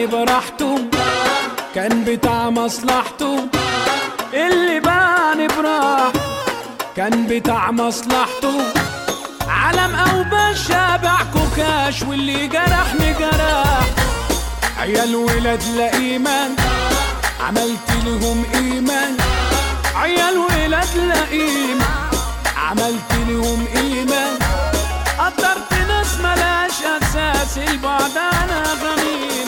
باعني براحته كان بتاع مصلحته اللي باعني براحته كان بتاع مصلحته علم او باشا باع كوكاش واللي جرحني جرح عيال ولاد لا ايمان عملت لهم ايمان عيال ولاد لا ايمان عملت لهم ايمان قدرت ناس ملاش اساس البعد انا غميم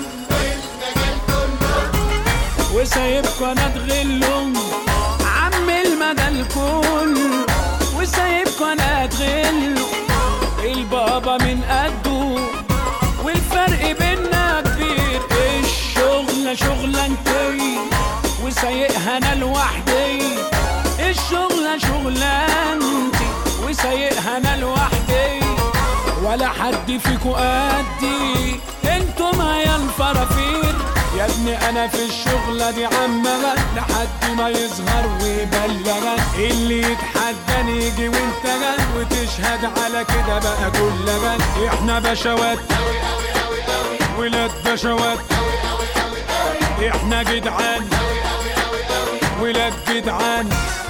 وسايبكوا انا اتغلهم عم المدى الكل وسايبكوا انا اتغل البابا من قده والفرق بينا كبير الشغلة شغلانتي وسايقها انا لوحدي الشغلة شغلانتي وسايقها انا لوحدي ولا حد فيكو قدي انتم يا الفرافير يا ابني انا في الشغلة دي عمغة لحد ما يظهر ويبلغك اللي يتحداني يجي وانت جد وتشهد على كده بقى كل غد احنا بشوات ولاد بشوات احنا جدعان ولاد جدعان